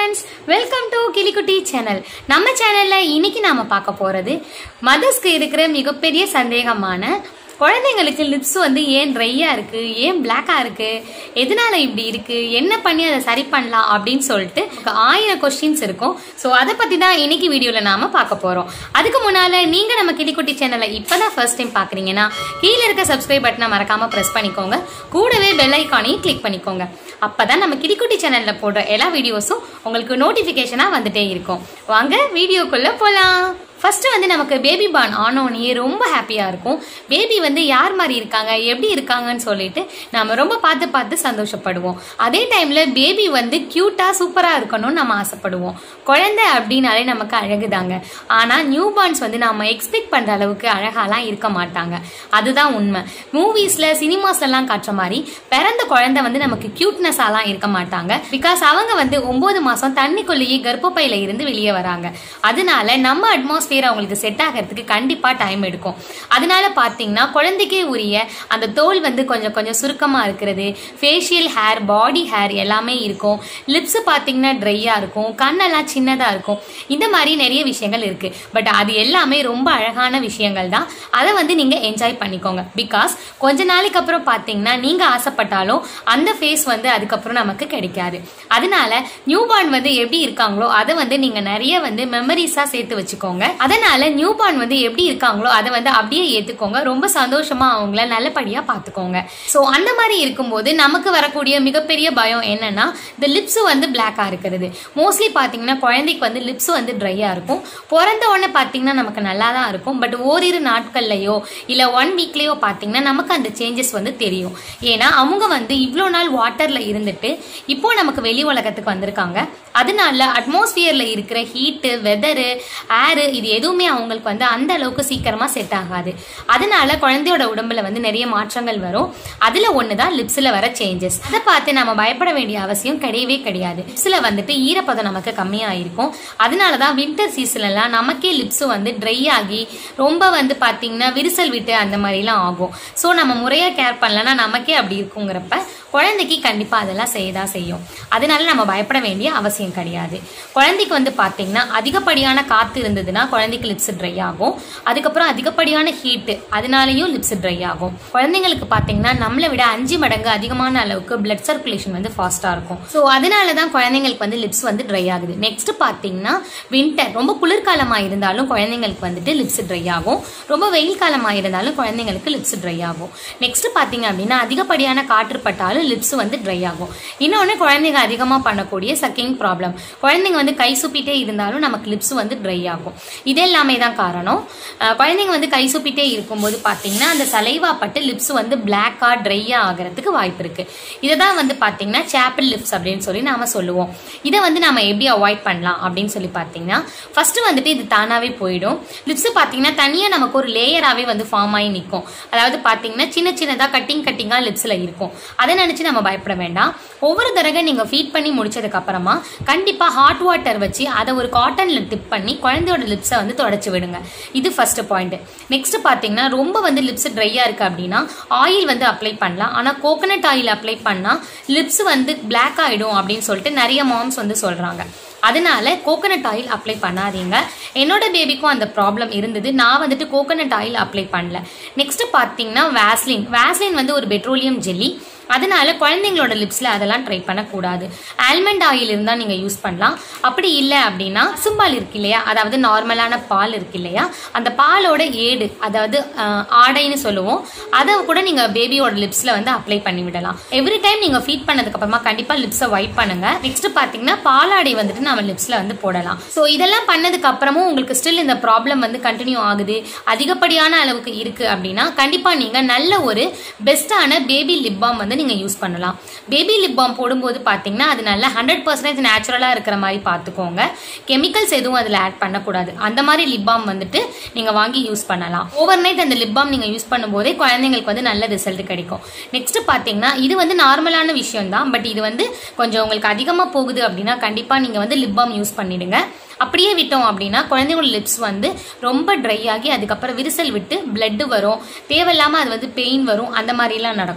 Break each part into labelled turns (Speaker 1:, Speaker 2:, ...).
Speaker 1: friends welcome to Kilikutti channel நம்ம சேனல்ல இன்னைக்கு நாம பார்க்க போறது மதர்ஸ்க்கு இருக்கிற மிகப்பெரிய சந்தேகமான குழந்தைங்களுக்கு லிப்ஸ் வந்து ஏன் ட்ரையா இருக்கு ஏன் பிளாக்கா இருக்கு எதனால இப்படி இருக்கு என்ன பண்ணி அதை சரி பண்ணலாம் அப்படின்னு சொல்லிட்டு ஆயிரம் கொஸ்டின்ஸ் இருக்கும் ஸோ அதை பத்தி தான் இன்னைக்கு வீடியோல நாம பார்க்க போறோம் அதுக்கு முன்னால நீங்க நம்ம கிளிக்குட்டி சேனலை இப்பதான் ஃபர்ஸ்ட் டைம் பாக்குறீங்கன்னா கீழே இருக்க சப்ஸ்கிரைப் பட்டனை மறக்காம பிரஸ் பண்ணிக்கோங்க கூடவே பெல் ஐக்கானையும் கிளிக் பண்ணிக்கோங்க அப்பதான் நம்ம கிளிக்குட்டி சேனல்ல போடுற எல்லா வீடியோஸும் உங்களுக்கு நோட்டிபிகேஷனா வந்துட்டே இருக்கும் வாங்க வீடியோக்குள்ள போலாம் ஃபர்ஸ்ட் வந்து நமக்கு பேபி பார்ன் ஆனோனே ரொம்ப ஹாப்பியா இருக்கும் பேபி வந்து யார் மாதிரி இருக்காங்க எப்படி இருக்காங்கன்னு சொல்லிட்டு நாம ரொம்ப பார்த்து பார்த்து சந்தோஷப்படுவோம் அதே டைம்ல பேபி வந்து கியூட்டா சூப்பரா இருக்கணும்னு நம்ம ஆசைப்படுவோம் குழந்தை அப்படின்னாலே நமக்கு அழகுதாங்க ஆனா நியூ பார்ன்ஸ் வந்து நம்ம எக்ஸ்பெக்ட் பண்ற அளவுக்கு அழகாலாம் இருக்க மாட்டாங்க அதுதான் உண்மை மூவிஸ்ல சினிமாஸ்லாம் காட்டுற மாதிரி பிறந்த குழந்தை வந்து நமக்கு கியூட்னஸாலாம் இருக்க மாட்டாங்க பிகாஸ் அவங்க வந்து ஒன்பது மாசம் தண்ணிக்குள்ளேயே கர்ப்பப்பையில இருந்து வெளியே வராங்க அதனால நம்ம அட்மாஸ்பியர் அவங்களுக்கு செட் ஆகிறதுக்கு கண்டிப்பா டைம் எடுக்கும் அதனால பாத்தீங்கன்னா குழந்தைக்கே உரிய அந்த தோல் வந்து கொஞ்சம் கொஞ்சம் சுருக்கமா இருக்கிறது ஃபேஷியல் ஹேர் பாடி ஹேர் எல்லாமே இருக்கும் லிப்ஸ் பாத்தீங்கன்னா ட்ரையா இருக்கும் கண்ணெல்லாம் சின்னதா இருக்கும் இந்த மாதிரி நிறைய விஷயங்கள் இருக்கு பட் அது எல்லாமே ரொம்ப அழகான விஷயங்கள் தான் அதை வந்து நீங்க என்ஜாய் பண்ணிக்கோங்க பிகாஸ் கொஞ்ச நாளைக்கு அப்புறம் பாத்தீங்கன்னா நீங்க ஆசைப்பட்டாலும் அந்த ஃபேஸ் வந்து அதுக்கப்புறம் நமக்கு கிடைக்காது அதனால நியூ பார்ன் வந்து எப்படி இருக்காங்களோ அதை வந்து நீங்க நிறைய வந்து மெமரிஸா சேர்த்து வச்சுக்கோங்க அதனால நியூ பார்ன் வந்து எப்படி இருக்காங்களோ அதை வந்து அப்படியே ஏத்துக்கோங்க ரொம்ப சந்தோஷமா அவங்கள நல்லபடியா பாத்துக்கோங்க சோ அந்த மாதிரி இருக்கும்போது நமக்கு வரக்கூடிய மிகப்பெரிய பயம் என்னன்னா இந்த லிப்ஸ் வந்து பிளாக்கா இருக்கிறது மோஸ்ட்லி பாத்தீங்கன்னா குழந்தைக்கு வந்து லிப்ஸ் வந்து ட்ரையா இருக்கும் பிறந்த உடனே பாத்தீங்கன்னா நமக்கு நல்லா தான் இருக்கும் பட் ஓரிரு நாட்கள்லயோ இல்ல ஒன் வீக்லயோ பாத்தீங்கன்னா நமக்கு அந்த சேஞ்சஸ் வந்து தெரியும் ஏன்னா அவங்க வந்து இவ்வளோ நாள் வாட்டர்ல இருந்துட்டு இப்போ நமக்கு வெளி உலகத்துக்கு வந்திருக்காங்க அதனால அட்மாஸ்பியர்ல இருக்கிற ஹீட்டு வெதரு ஏரு இது எதுவுமே அவங்களுக்கு வந்து அந்த அளவுக்கு சீக்கிரமா செட் ஆகாது அதனால குழந்தையோட உடம்புல வந்து நிறைய மாற்றங்கள் வரும் அதுல ஒண்ணுதான் லிப்ஸ்ல வர சேஞ்சஸ் அதை பார்த்து நம்ம பயப்பட வேண்டிய அவசியம் கிடையவே கிடையாது லிப்ஸ்ல வந்துட்டு ஈரப்பதம் நமக்கு கம்மியா இருக்கும் அதனாலதான் வின்டர் சீசன்லாம் நமக்கே லிப்ஸ் வந்து ட்ரை ஆகி ரொம்ப வந்து பாத்தீங்கன்னா விரிசல் விட்டு அந்த மாதிரிலாம் ஆகும் ஸோ நம்ம முறையா கேர் பண்ணலன்னா நமக்கே அப்படி இருக்குங்கிறப்ப குழந்தைக்கு கண்டிப்பா அதெல்லாம் செய்யதான் செய்யும் அதனால நம்ம பயப்பட வேண்டிய அவசியம் கிடையாது குழந்தைக்கு வந்து பாத்தீங்கன்னா அதிகப்படியான காத்து இருந்ததுன்னா குழந்தைக்கு லிப்ஸ் ட்ரை ஆகும் அதுக்கப்புறம் அதிகப்படியான ஹீட் அதனாலயும் லிப்ஸ் ட்ரை ஆகும் குழந்தைங்களுக்கு பாத்தீங்கன்னா நம்மளை விட அஞ்சு மடங்கு அதிகமான அளவுக்கு பிளட் சர்க்குலேஷன் வந்து ஃபாஸ்டா இருக்கும் ஸோ அதனாலதான் குழந்தைங்களுக்கு வந்து லிப்ஸ் வந்து ட்ரை ஆகுது நெக்ஸ்ட் பாத்தீங்கன்னா வின்டர் ரொம்ப குளிர்காலமா இருந்தாலும் குழந்தைங்களுக்கு வந்துட்டு லிப்ஸ் ட்ரை ஆகும் ரொம்ப வெயில் காலமா இருந்தாலும் குழந்தைங்களுக்கு லிப்ஸ் ட்ரை ஆகும் நெக்ஸ்ட் பாத்தீங்க அப்படின்னா அதிகப்படியான காற்று பட்டாலும் லிப்ஸ் வந்து ட்ரை ஆகும் இன்னொன்று குழந்தைங்க அதிகமாக பண்ணக்கூடிய சக்கிங் ப்ராப்ளம் குழந்தைங்க வந்து கை சுப்பிட்டே இருந்தாலும் நமக்கு லிப்ஸ் வந்து ட்ரை ஆகும் இது எல்லாமே தான் காரணம் அஹ் குழந்தைங்க வந்து கை சுப்பிட்டே இருக்கும்போது பார்த்தீங்கன்னா அந்த சலைவா பட்டு லிப்ஸ் வந்து பிளாக்கா ட்ரையா ஆகிறதுக்கு வாய்ப்பு இருக்கு இதை தான் வந்து பார்த்தீங்கன்னா சாப்பிள் லிப்ஸ் அப்படின்னு சொல்லி நாம சொல்லுவோம் இதை வந்து நாம எப்படி அவாய்ட் பண்ணலாம் அப்படின்னு சொல்லி பார்த்தீங்கன்னா ஃபர்ஸ்ட் வந்துட்டு இது தானாவே போயிடும் லிப்ஸ் பார்த்தீங்கன்னா தனியாக நமக்கு ஒரு லேயராகவே வந்து ஃபார்ம் ஆகி நிற்கும் அதாவது பார்த்தீங்கன்னா சின்ன சின்னதாக கட்டிங் கட்டிங்காக லிப்ஸில் இருக்கும் அதை நினச்சி நம்ம பயப்பட வேண்டாம் ஒவ்வொரு தடவை நீங்கள் ஃபீட் பண்ணி முடிச்சதுக்கு அப்புறமா கண்டிப்பாக ஹாட் வாட்டர் வச்சு அதை ஒரு காட்டன்ல டிப் பண்ணி குழந்தையோட லிப்ஸை வந்து தொடச்சி விடுங்க இது ஃபர்ஸ்ட் பாயிண்ட் நெக்ஸ்ட் பார்த்தீங்கன்னா ரொம்ப வந்து லிப்ஸ் ட்ரையா இருக்கு அப்படின்னா ஆயில் வந்து அப்ளை பண்ணலாம் ஆனால் கோகனட் ஆயில் அப்ளை பண்ணால் லிப்ஸ் வந்து பிளாக் ஆயிடும் அப்படின்னு சொல்லிட்டு நிறைய மாம்ஸ் வந்து சொல்றாங்க அதனால கோகனட் ஆயில் அப்ளை பண்ணாதீங்க என்னோட பேபிக்கும் அந்த ப்ராப்ளம் இருந்தது நான் வந்துட்டு கோகனட் ஆயில் அப்ளை பண்ணல நெக்ஸ்ட் பார்த்தீங்கன்னா வேஸ்லின் வேஸ்லின் வந்து ஒரு பெட்ரோலியம் ஜெல்லி அதனால குழந்தைங்களோட லிப்ஸ்ல அதெல்லாம் ட்ரை பண்ணக்கூடாது ஆல்மண்ட் ஆயில் இருந்தால் நீங்கள் யூஸ் பண்ணலாம் அப்படி இல்லை அப்படின்னா சும்பால் இருக்கு இல்லையா அதாவது நார்மலான பால் இருக்கு இல்லையா அந்த பாலோட ஏடு அதாவது ஆஹ், ஆடைன்னு சொல்லுவோம் அதை கூட நீங்கள் பேபியோட லிப்ஸ்ல வந்து அப்ளை பண்ணி விடலாம் எவ்ரி டைம் நீங்கள் ஃபீட் பண்ணதுக்கு அப்புறமா கண்டிப்பாக லிப்ஸை வைப் பண்ணுங்க நெக்ஸ்ட் பார்த்தீங்கன்னா பாலாடை வந்துட்டு நம்ம லிப்ஸ்ல வந்து போடலாம் ஸோ இதெல்லாம் பண்ணதுக்கு அப்புறமும் உங்களுக்கு ஸ்டில் இந்த ப்ராப்ளம் வந்து கண்டினியூ ஆகுது அதிகப்படியான அளவுக்கு இருக்கு அப்படின்னா கண்டிப்பாக நீங்கள் நல்ல ஒரு பெஸ்ட்டான பேபி லிப் பாம் வந்து நீங்க யூஸ் பண்ணலாம் பேபி லிப் பாம் போடும்போது பாத்தீங்கன்னா அது நல்ல ஹண்ட்ரட் பர்சன்டேஜ் நேச்சுரலா இருக்கிற மாதிரி பார்த்துக்கோங்க கெமிக்கல்ஸ் எதுவும் அதுல ஆட் பண்ணக்கூடாது அந்த மாதிரி லிப் பாம் வந்துட்டு நீங்க வாங்கி யூஸ் பண்ணலாம் ஓவர் நைட் அந்த லிப் பாம் நீங்க யூஸ் பண்ணும்போதே குழந்தைங்களுக்கு வந்து நல்ல ரிசல்ட் கிடைக்கும் நெக்ஸ்ட் பாத்தீங்கன்னா இது வந்து நார்மலான விஷயம் தான் பட் இது வந்து கொஞ்சம் உங்களுக்கு அதிகமா போகுது அப்படின்னா கண்டிப்பா நீங்க வந்து லிப் பாம் யூஸ் பண்ணிடுங்க அப்படியே விட்டோம் அப்படின்னா குழந்தைங்களோட லிப்ஸ் வந்து ரொம்ப ட்ரை ஆகி அதுக்கப்புறம் விரிசல் விட்டு blood வரும் தேவையில்லாம அது வந்து பெயின் வரும் அந்த மாதிரிலாம் நடக்கும்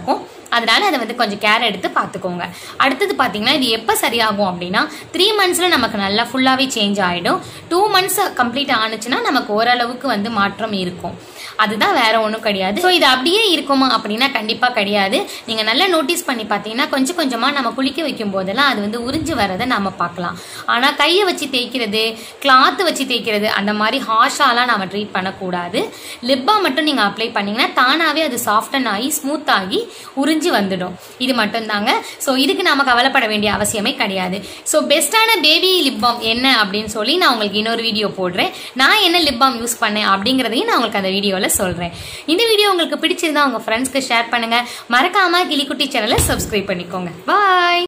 Speaker 1: அதனால அதை வந்து கொஞ்சம் கேர் எடுத்து பார்த்துக்கோங்க அடுத்தது பார்த்தீங்கன்னா இது எப்போ சரியாகும் அப்படின்னா த்ரீ மந்த்ஸில் நமக்கு நல்லா ஃபுல்லாகவே சேஞ்ச் ஆகிடும் டூ மந்த்ஸ் கம்ப்ளீட் ஆனுச்சுன்னா நமக்கு ஓரளவுக்கு வந்து மாற்றம் இருக்கும் அதுதான் வேற ஒன்றும் கிடையாது ஸோ இது அப்படியே இருக்குமா அப்படின்னா கண்டிப்பாக கிடையாது நீங்கள் நல்லா நோட்டீஸ் பண்ணி பார்த்தீங்கன்னா கொஞ்சம் கொஞ்சமாக நம்ம குளிக்க வைக்கும் போதெல்லாம் அது வந்து உறிஞ்சு வரதை நம்ம பார்க்கலாம் ஆனால் கையை வச்சு தேய்க்கிறது கிளாத்து வச்சு தேய்க்கிறது அந்த மாதிரி ஹாஷாலாம் நம்ம ட்ரீட் பண்ணக்கூடாது லிப்பா மட்டும் நீங்கள் அப்ளை பண்ணீங்கன்னா தானாகவே அது சாஃப்டன் ஆகி ஸ்மூத் ஆகி உறிஞ்சு வந்துடும் இது மட்டும்தாங்க ஸோ இதுக்கு நாம கவலைப்பட வேண்டிய அவசியமே கிடையாது ஸோ பெஸ்ட்டான பேபி லிப் பாம் என்ன அப்படின்னு சொல்லி நான் உங்களுக்கு இன்னொரு வீடியோ போடுறேன் நான் என்ன லிப் பாம் யூஸ் பண்ணேன் அப்படிங்கிறதையும் நான் உங்களுக்கு அந்த வீடியோவில் சொல்கிறேன் இந்த வீடியோ உங்களுக்கு பிடிச்சிருந்தா உங்கள் ஃப்ரெண்ட்ஸ்க்கு ஷேர் பண்ணுங்கள் மறக்காமல் கிளிக்குட்டி சேனலை சப்ஸ்கிரைப் பண்ணிக்கோங்க பாய்